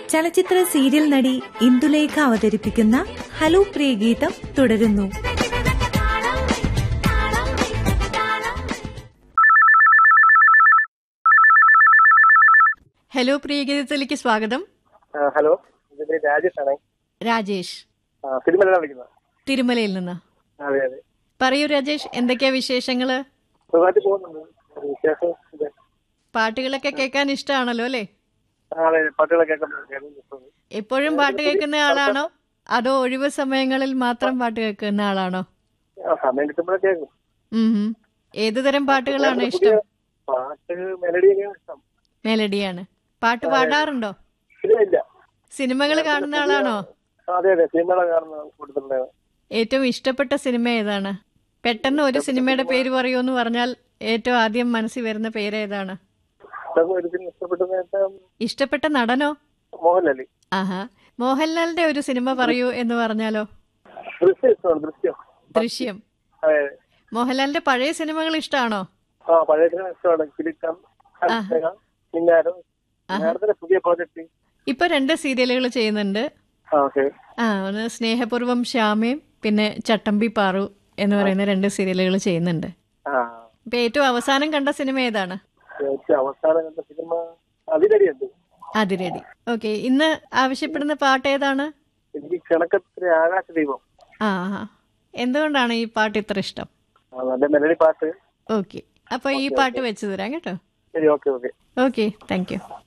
ചലച്ചിത്ര സീരിയൽ നടി ഇന്ദുലേഖ അവതരിപ്പിക്കുന്ന ഹലോ പ്രിയ ഗീതം തുടരുന്നു ഹലോ പ്രിയഗീതത്തിലേക്ക് സ്വാഗതം ആ, ഹലോ ഇത് പേര് രാജേഷ് ആണേ രാജേഷ് ആ, സിനിമയിലാണ് വിളിക്കുന്നത് തിരുമലയിൽ നിന്ന് അതെ അതെ പറയൂ രാജേഷ് എന്തൊക്കെയാ വിശേഷങ്ങള് സുഖമായിട്ട് പോകുന്നുണ്ട് ഒരു വിശേഷം ഇത്. പാട്ടുകളൊക്കെ കേൾക്കാൻ ഇഷ്ടമാണല്ലോ അല്ലേ ആ, അതെ പാട്ടുകളൊക്കെ കേൾക്കാൻ കേൾക്കാൻ എപ്പോഴും പാട്ട് കേൾക്കുന്ന ആളാണോ അതോ ഒഴിവ് സമയങ്ങളിൽ മാത്രം പാട്ട് കേൾക്കുന്ന ആളാണോ ആ, സമയം കിട്ടുമ്പോഴേ കേൾക്കും ഉം ഹും. ഏത് തരം പാട്ടുകളാണ് പുതിയ ഇഷ്ടം പാട്ട് മെലഡിയൊക്കെയാണ് ഇഷ്ടം മെലഡിയാണ് പാട്ട് പാടാറുണ്ടോ ഇല്ല ഇല്ല സിനിമകൾ കാണുന്ന ആളാണോ ആ, അതെ അതെ സിനിമകളെ കാണുന്ന കൂട്ടത്തിലുണ്ടായിരുന്നു ഏറ്റവും ഇഷ്ടപ്പെട്ട സിനിമ ഏതാണ് പെട്ടെന്ന് ഒരു സിനിമയുടെ പേര് പറയൂന്ന് പറഞ്ഞാൽ ഏറ്റവും ആദ്യം മനസ്സിൽ വരുന്ന പേര് ഏതാണ് ഇഷ്ടം ഒരു സിനിമ ഇഷ്ടപ്പെട്ട നേട്ടം ഇഷ്ടപ്പെട്ട നടനോ മോഹൻലാലി ആഹാ മോഹൻലാലിന്റെ ഒരു സിനിമ പറയൂ എന്ന് പറഞ്ഞാലോ ദൃശ്യം ഇഷ്ടമാണ് ദൃശ്യം ദൃശ്യം അതെ മോഹൻലാലിന്റെ പഴയ സിനിമകൾ ഇഷ്ടമാണോ ആ പഴയ സിനിമ ഇഷ്ടമാണ് കിലുക്കം ഹംസക, മിന്നാരം മിന്നാരത്തിന്റെ പുതിയ പ്രോജക്ട് ഇപ്പൊ രണ്ട് സീരിയലുകൾ ചെയ്യുന്നുണ്ട് ആ ഓക്കെ ആ ഒന്ന് സ്നേഹപൂർവം ശ്യാമയും പിന്നെ ചട്ടമ്പി പാറു എന്ന് പറയുന്ന രണ്ട് സീരിയലുകൾ ചെയ്യുന്നുണ്ട് ആ ഇപ്പൊ ഏറ്റവും അവസാനം കണ്ട സിനിമ ഏതാണ് ഏറ്റവും അവസാനം കണ്ട സിനിമ അതിരടിയുണ്ട് അതിരടി ഓക്കെ ഇന്ന് ആവശ്യപ്പെടുന്ന പാട്ട് ഏതാണ് എനിക്ക് കിണക്കത്തിലെ ആകാശ ദൈവം ആ ആ. എന്തുകൊണ്ടാണ് ഈ പാട്ട് ഇത്ര ഇഷ്ടം ആ, നല്ല മെലഡി പാട്ട് ഓക്കെ അപ്പൊ ഈ പാട്ട് വെച്ചു തരാം കേട്ടോ ശരി okay okay okay thank U